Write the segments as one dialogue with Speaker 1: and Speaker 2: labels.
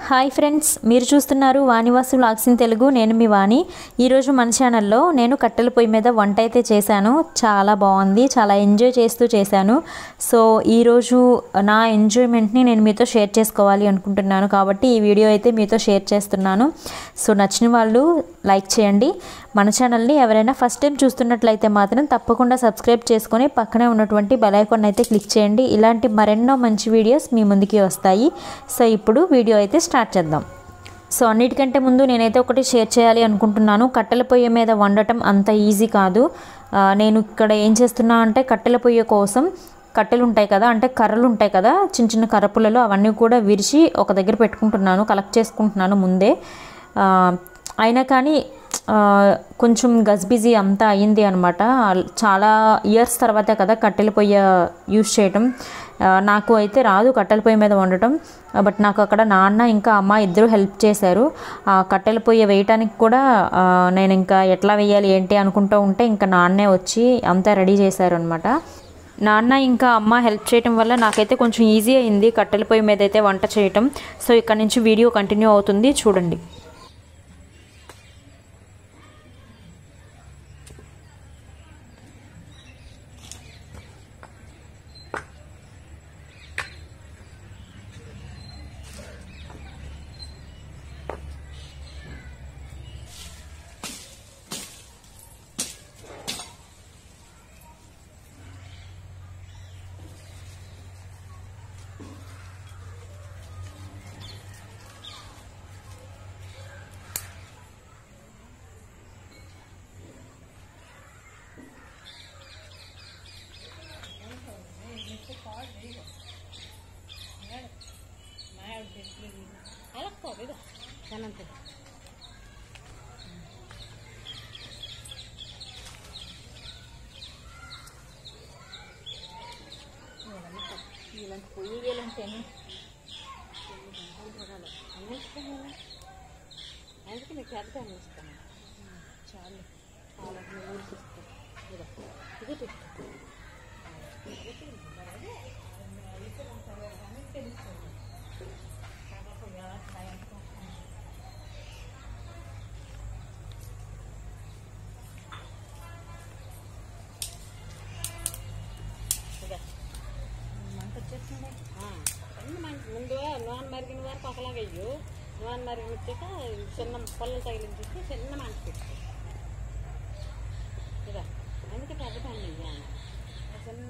Speaker 1: Hi friends మీరు చూస్తున్నారు Vanivasu vlogs in Telugu నేను మీ వాణి ఈరోజు మన ఛానల్లో నేను కట్టెల పొయ్యి మీద వంట అయితే చేశాను చాలా బాగుంది చాలా ఎంజాయ్ చేస్తూ చేశాను సో ఈరోజు నా ఎంజాయ్మెంట్ని నేను మీతో షేర్ చేసుకోవాలి అనుకుంటున్నాను కాబట్టి ఈ వీడియో అయితే మీతో షేర్ చేస్తున్నాను సో నచ్చిన వాళ్ళు లైక్ చేయండి మన ఛానల్ని ఎవరైనా ఫస్ట్ టైం చూస్తున్నట్లయితే మాత్రం తప్పకుండా సబ్స్క్రైబ్ చేసుకొని పక్కనే ఉన్నటువంటి బెల్ ఐకాన్ అయితే క్లిక్ చేయండి ఇలాంటి మరెన్నో మంచి వీడియోస్ మీ ముందుకి వస్తాయి సో ఇప్పుడు వీడియో అయితే స్టార్ట్ చేద్దాం సో అన్నిటికంటే ముందు నేనైతే ఒకటి షేర్ చేయాలి అనుకుంటున్నాను కట్టెల పొయ్యి మీద వండటం అంత ఈజీ కాదు ఆ, నేను ఇక్కడ ఏం చేస్తున్నా అంటే కట్టెల పొయ్యి కోసం కట్టెలు ఉంటాయి కదా అంటే కర్రలు ఉంటాయి కదా చిన్న చిన్న కర్రపులలో అవన్నీ కూడా విరిచి ఒక దగ్గర పెట్టుకుంటున్నాను కలెక్ట్ చేసుకుంటున్నాను ముందే ఆ, అయినా కానీ ఆ, కొంచెం గజ్బిజీ అంతా అయ్యింది అనమాట చాలా ఇయర్స్ తర్వాతే కదా కట్టెల పొయ్యి యూస్ చేయటం ఆ, నాకు అయితే రాదు కట్టెల పొయ్యి మీద వండటం ఆ, బట్ నాకు అక్కడ నాన్న ఇంకా అమ్మ ఇద్దరు హెల్ప్ చేశారు ఆ కట్టెల పొయ్యి వేయటానికి కూడా ఆ, నేను ఇంకా ఎట్లా వేయాలి ఏంటి అనుకుంటూ ఉంటే ఇంకా నాన్నే వచ్చి అంతా రెడీ చేశారు అనమాట నాన్న ఇంకా అమ్మ హెల్ప్ చేయటం వల్ల నాకైతే కొంచెం ఈజీ అయింది కట్టెల పొయ్యి మీద అయితే వంట చేయటం సో ఇక్కడ నుంచి వీడియో కంటిన్యూ అవుతుంది చూడండి
Speaker 2: ముందు నూనె మరిగిన వరకు ఒకలాగా వెయ్యు నూనె మరిగిన వచ్చాక చిన్న పొల్లలు తగిలించేసి చిన్న మంట పెట్టు ఇదా అందుకే పెద్ద పని వెయ్యాలి చిన్న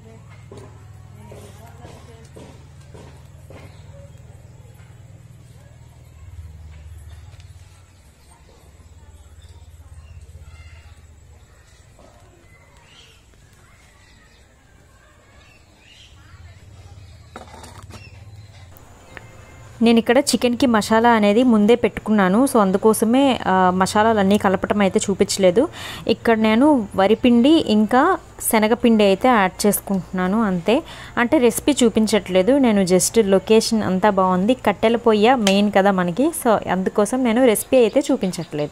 Speaker 1: నేను ఇక్కడ చికెన్కి మసాలా అనేది ముందే పెట్టుకున్నాను సో అందుకోసమే ఆ, మసాలాలన్నీ కలపటం అయితే చూపించలేదు ఇక్కడ నేను వరిపిండి ఇంకా శనగపిండి అయితే యాడ్ చేసుకుంటున్నాను అంతే అంటే రెసిపీ చూపించట్లేదు నేను జస్ట్ లొకేషన్ అంతా బాగుంది కట్టెల పొయ్య మెయిన్ కదా మనకి సో అందుకోసం నేను రెసిపీ అయితే చూపించట్లేదు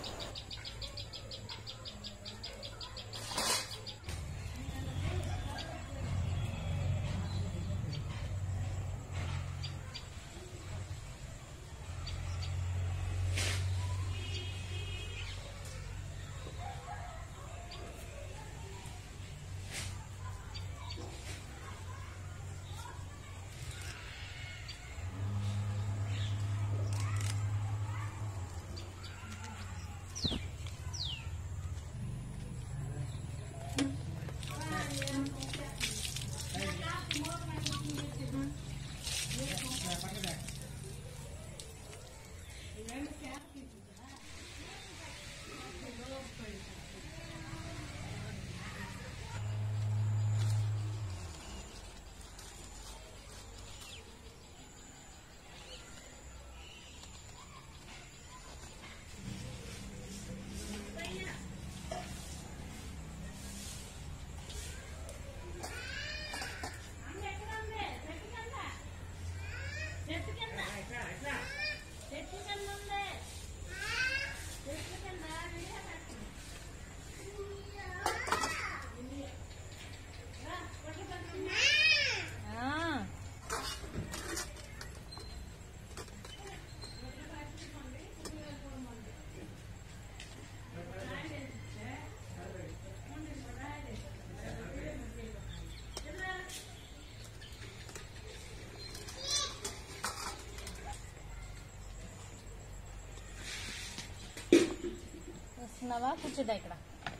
Speaker 1: చేస్తున్నావా కూర్చోదా ఇక్కడ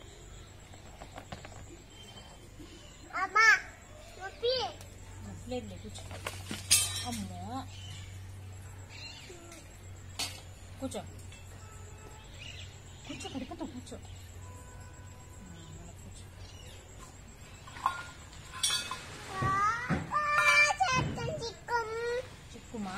Speaker 1: లేదు కూర్చో అమ్మో కూర్చో కూర్చో పడిపోతావు కూర్చో ఆ, అలా కూర్చో చిక్కుమా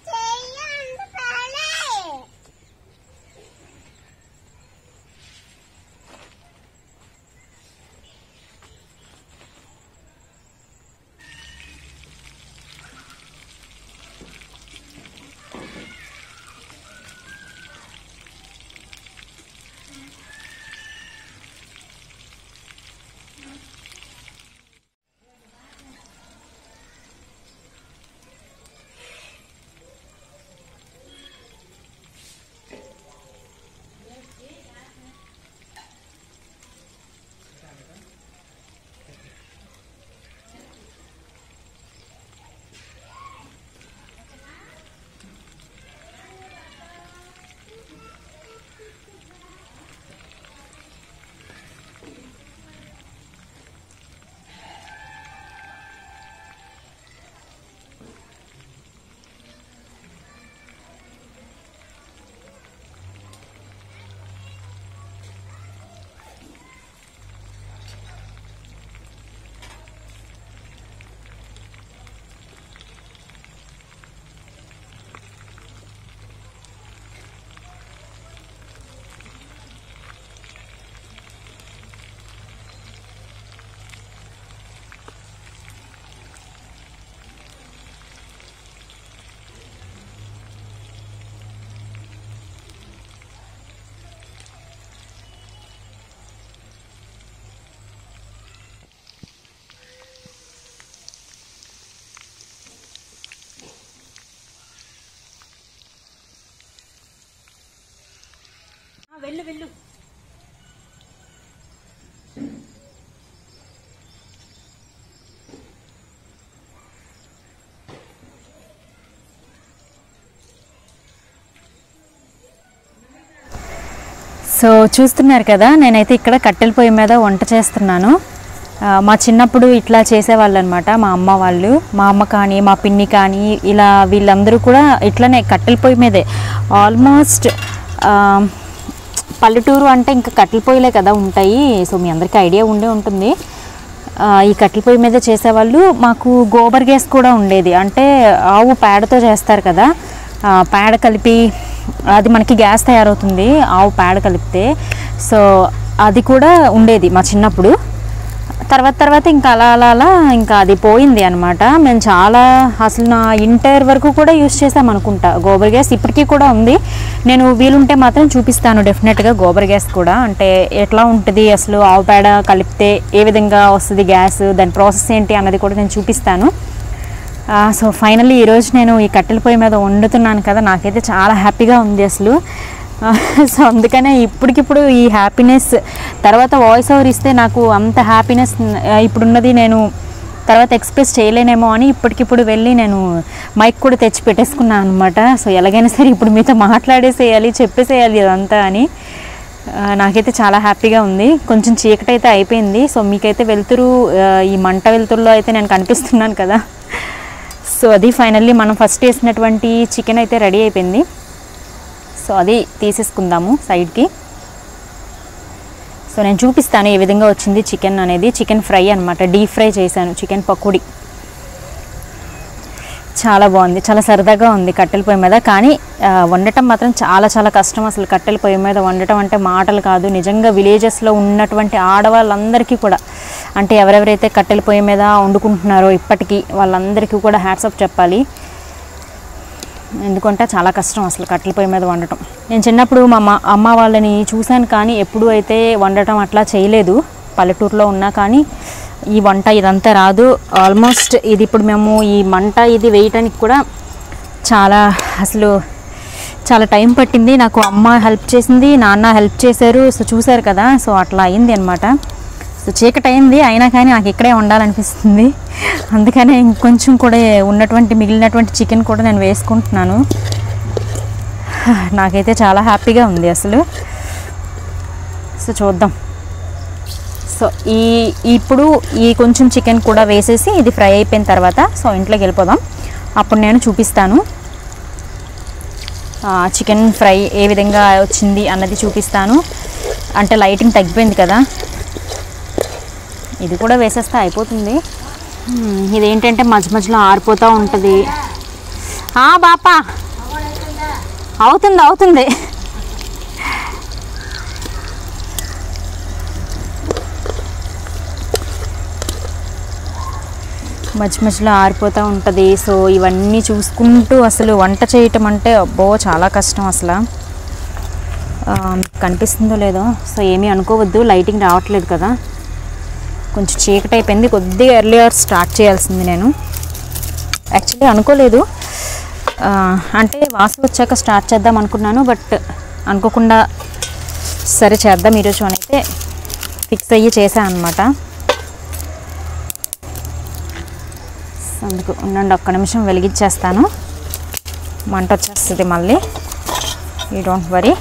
Speaker 1: ఆ, వెళ్ళు వెళ్ళు సో చూస్తున్నారు కదా నేనైతే ఇక్కడ కట్టెల పొయ్యి మీద వంట చేస్తున్నాను ఆ, మా చిన్నప్పుడు ఇట్లా చేసేవాళ్ళు అనమాట మా అమ్మ వాళ్ళు మా అమ్మ కానీ మా పిన్ని కానీ ఇలా వీళ్ళందరూ కూడా ఇట్లనే కట్టెల పొయ్యి మీదే ఆల్మోస్ట్ పల్లెటూరు అంటే ఇంకా కట్టెల పొయ్యిలే కదా ఉంటాయి సో మీ అందరికీ ఐడియా ఉండే ఉంటుంది ఆ, ఈ కట్టెల పొయ్యి మీద చేసేవాళ్ళు మాకు గోబర్ గ్యాస్ కూడా ఉండేది అంటే ఆవు పేడతో చేస్తారు కదా ఆ, పేడ కలిపి అది మనకి గ్యాస్ తయారవుతుంది ఆవు పేడ కలిపితే సో అది కూడా ఉండేది మా చిన్నప్పుడు తర్వాత తర్వాత ఇంకా అలా అలా అలా ఇంకా అది పోయింది అనమాట మేము చాలా అసలు నా ఇంటర్ వరకు కూడా యూస్ చేసాం అనుకుంటా గోబర్ గ్యాస్ ఇప్పటికీ కూడా ఉంది నేను వీలుంటే మాత్రం చూపిస్తాను డెఫినెట్గా గోబర్ గ్యాస్ కూడా అంటే ఎట్లా ఉంటుంది అసలు ఆవు పేడ కలిపితే ఏ విధంగా వస్తుంది గ్యాస్ దాని ప్రాసెస్ ఏంటి అన్నది కూడా నేను చూపిస్తాను ఆ, సో ఫైనల్లీ ఈరోజు నేను ఈ కట్టెల పొయ్యి మీద వండుతున్నాను కదా నాకైతే చాలా హ్యాపీగా ఉంది అసలు ఆ, సో అందుకనే ఇప్పటికిప్పుడు ఈ హ్యాపీనెస్ తర్వాత వాయిస్ ఓవర్ ఇస్తే నాకు అంత హ్యాపీనెస్ ఇప్పుడున్నది నేను తర్వాత ఎక్స్ప్రెస్ చేయలేనేమో అని ఇప్పటికిప్పుడు వెళ్ళి నేను మైక్ కూడా తెచ్చి పెట్టేసుకున్నాను అనమాట సో ఎలాగైనా సరే ఇప్పుడు మీతో మాట్లాడేసేయాలి చెప్పేసేయాలి అదంతా అని ఆ, నాకైతే చాలా హ్యాపీగా ఉంది కొంచెం చీకటి అయితే అయిపోయింది సో మీకైతే వెళ్తురు ఆ, ఈ మంట వెలుతురులో అయితే నేను కనిపిస్తున్నాను కదా సో అది ఫైనల్లీ మనం ఫస్ట్ వేసినటువంటి చికెన్ అయితే రెడీ అయిపోయింది సో అది తీసేసుకుందాము సైడ్కి సో నేను చూపిస్తాను ఏ విధంగా వచ్చింది చికెన్ అనేది చికెన్ ఫ్రై అనమాట డీప్ ఫ్రై చేశాను చికెన్ పకోడీ చాలా బాగుంది చాలా సరదాగా ఉంది కట్టెల పొయ్యి మీద కానీ ఆ, వండటం మాత్రం చాలా చాలా కష్టం అసలు కట్టెల పొయ్యి మీద వండటం అంటే మాటలు కాదు నిజంగా విలేజెస్లో ఉన్నటువంటి ఆడవాళ్ళందరికీ కూడా అంటే ఎవరెవరైతే కట్టెల పొయ్యి మీద వండుకుంటున్నారో ఇప్పటికీ వాళ్ళందరికీ కూడా హ్యాట్సప్ చెప్పాలి ఎందుకంటే చాలా కష్టం అసలు కట్టెల పొయ్యి మీద వండటం నేను చిన్నప్పుడు మా అమ్మ అమ్మ వాళ్ళని చూశాను కానీ ఎప్పుడూ అయితే వండటం అట్లా చేయలేదు పల్లెటూరులో ఉన్నా కానీ ఈ వంట ఇదంతా రాదు ఆల్మోస్ట్ ఇది ఇప్పుడు మేము ఈ మంట ఇది వేయటానికి కూడా చాలా అసలు చాలా టైం పట్టింది నాకు అమ్మ హెల్ప్ చేసింది నాన్న హెల్ప్ చేశారు సో చూశారు కదా సో అట్లా అయింది అనమాట సో చీకటి అయింది అయినా కానీ నాకు ఇక్కడే ఉండాలనిపిస్తుంది అందుకనే ఇంకొంచెం కూడా ఉన్నటువంటి మిగిలినటువంటి చికెన్ కూడా నేను వేసుకుంటున్నాను నాకైతే చాలా హ్యాపీగా ఉంది అసలు సో చూద్దాం సో ఈ ఇప్పుడు ఈ కొంచెం చికెన్ కూడా వేసేసి ఇది ఫ్రై అయిపోయిన తర్వాత సో ఇంట్లోకి వెళ్ళిపోదాం అప్పుడు నేను చూపిస్తాను చికెన్ ఫ్రై ఏ విధంగా వచ్చింది అన్నది చూపిస్తాను అంటే లైటింగ్ తగ్గిపోయింది కదా ఇది కూడా వేసేస్తే అయిపోతుంది హ్మ్, ఇదేంటంటే మధ్య మధ్యలో ఆరిపోతూ ఉంటుంది ఆ, బాపా అవుతుంది అవుతుంది మధ్య మధ్యలో ఆరిపోతూ ఉంటుంది సో ఇవన్నీ చూసుకుంటూ అసలు వంట చేయటం అంటే అబ్బో చాలా కష్టం అసలు ఆ, మీకు కనిపిస్తుందో లేదో సో ఏమీ అనుకోవద్దు లైటింగ్ రావట్లేదు కదా కొంచెం చీకటి అయిపోయింది కొద్దిగా ఎర్లీ అవర్స్ స్టార్ట్ చేయాల్సింది నేను యాక్చువల్లీ అనుకోలేదు ఆ, అంటే వాసు వచ్చాక స్టార్ట్ చేద్దాం అనుకున్నాను బట్ అనుకోకుండా సరే చేద్దాం ఈరోజు అని అయితే ఫిక్స్ అయ్యి చేశాను అనమాట అందుకు ఉండండి ఒక్క నిమిషం వెలిగించేస్తాను మంట వచ్చేస్తుంది మళ్ళీ ఈ డోంట్ వరీ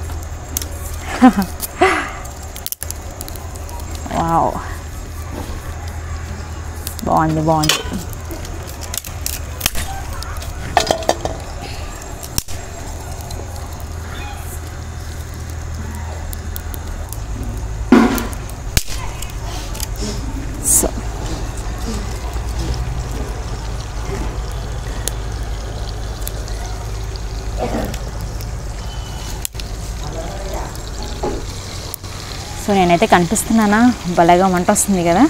Speaker 1: వావ్ బాగుంది బాగుంది సో సో నేనైతే కనిపిస్తున్నానా భలేగా వంట వస్తుంది కదా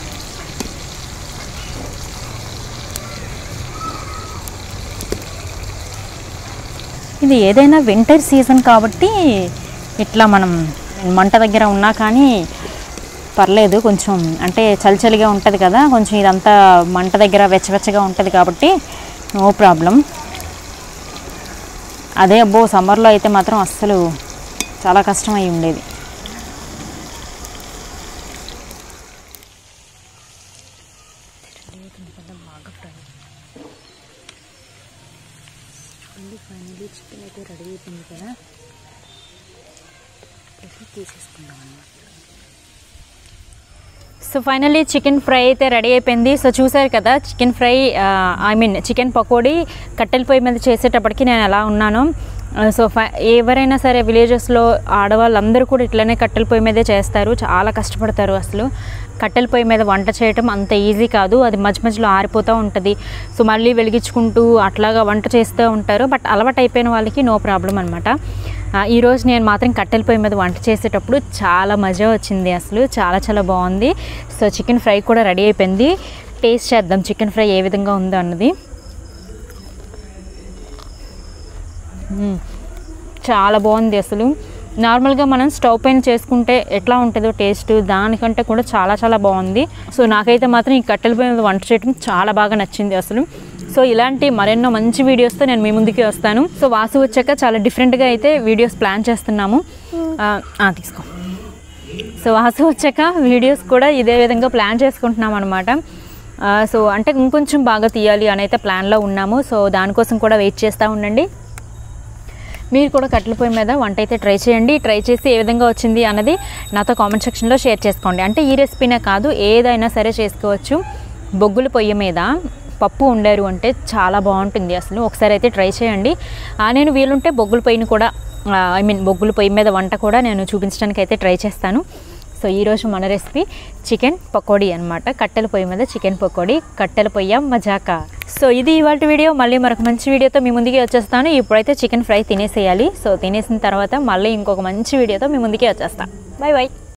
Speaker 1: ఇది ఏదైనా వింటర్ సీజన్ కాబట్టి ఇట్లా మనం మంట దగ్గర ఉన్నా కానీ పర్లేదు కొంచెం అంటే చలిచలిగా ఉంటుంది కదా కొంచెం ఇదంతా మంట దగ్గర వెచ్చవెచ్చగా ఉంటుంది కాబట్టి నో ప్రాబ్లం అదే అబ్బో సమ్మర్లో అయితే మాత్రం అస్సలు చాలా కష్టం అయి ఉండేది ఫైనలీ చికెన్ అయితే రెడీ అయిపోయింది కదా తీసేసుకుందాం అన్నమాట సో ఫైనల్లీ చికెన్ ఫ్రై అయితే రెడీ అయిపోయింది సో చూసారు కదా chicken fry I mean chicken pakodi కట్టెల పొయ్యి మీద చేసేటప్పటికి నేను ఎలా ఉన్నాను సో ఫై ఎవరైనా సరే విలేజెస్లో ఆడవాళ్ళందరూ కూడా ఇట్లనే కట్టెల పొయ్యి మీదే చేస్తారు చాలా కష్టపడతారు అసలు కట్టెల పొయ్యి మీద వంట చేయటం అంత ఈజీ కాదు అది మధ్య మధ్యలో ఆరిపోతూ ఉంటుంది సో మళ్ళీ వెలిగించుకుంటూ అట్లాగా వంట చేస్తూ ఉంటారు బట్ అలవాటు అయిపోయిన వాళ్ళకి నో ప్రాబ్లం అనమాట ఈరోజు నేను మాత్రం కట్టెల పొయ్యి మీద వంట చేసేటప్పుడు చాలా మజా వచ్చింది అసలు చాలా చాలా బాగుంది సో చికెన్ ఫ్రై కూడా రెడీ అయిపోయింది టేస్ట్ చేద్దాం చికెన్ ఫ్రై ఏ విధంగా ఉందో అన్నది మ్మ్. చాలా బాగుంది అసలు నార్మల్గా మనం స్టవ్ పైన చేసుకుంటే ఎట్లా ఉంటుందో టేస్ట్ దానికంటే కూడా చాలా చాలా బాగుంది సో నాకైతే మాత్రం ఈ కట్టెల పొయ్యి మీద వంట చేయడం చాలా బాగా నచ్చింది అసలు సో ఇలాంటి మరెన్నో మంచి వీడియోస్తో నేను మీ ముందుకి వస్తాను సో వాసు వచ్చాక చాలా డిఫరెంట్గా అయితే వీడియోస్ ప్లాన్ చేస్తున్నాము ఆ, ఆ, తీసుకో సో వాసు వచ్చాక వీడియోస్ కూడా ఇదే విధంగా ప్లాన్ చేసుకుంటున్నాం అనమాట సో అంటే ఇంకొంచెం బాగా తీయాలి అని అయితే ప్లాన్లో ఉన్నాము సో దానికోసం కూడా వెయిట్ చేస్తూ ఉండండి మీరు కూడా కట్టెల పొయ్యి మీద వంట అయితే ట్రై చేయండి ట్రై చేసి ఏ విధంగా వచ్చింది అన్నది నాతో కామెంట్ సెక్షన్లో షేర్ చేసుకోండి అంటే ఈ రెసిపీనే కాదు ఏదైనా సరే చేసుకోవచ్చు బొగ్గుల పొయ్యి మీద పప్పు వండారు అంటే చాలా బాగుంటుంది అసలు ఒకసారి అయితే ట్రై చేయండి ఆ, నేను వీలుంటే బొగ్గుల పొయ్యిని కూడా ఐ మీన్ బొగ్గుల పొయ్యి మీద వంట కూడా నేను చూపించడానికి అయితే ట్రై చేస్తాను సో ఈరోజు మన రెసిపీ చికెన్ పకోడీ అనమాట కట్టెల పొయ్యి మీద చికెన్ పకోడీ కట్టెల పొయ్య మజాకా సో ఇది ఇవాళ వీడియో మళ్ళీ మరొక మంచి వీడియోతో మీ ముందుకే వచ్చేస్తాను ఇప్పుడైతే చికెన్ ఫ్రై తినేసేయాలి సో తినేసిన తర్వాత మళ్ళీ ఇంకొక మంచి వీడియోతో మీ ముందుకే వచ్చేస్తాను బాయ్ బాయ్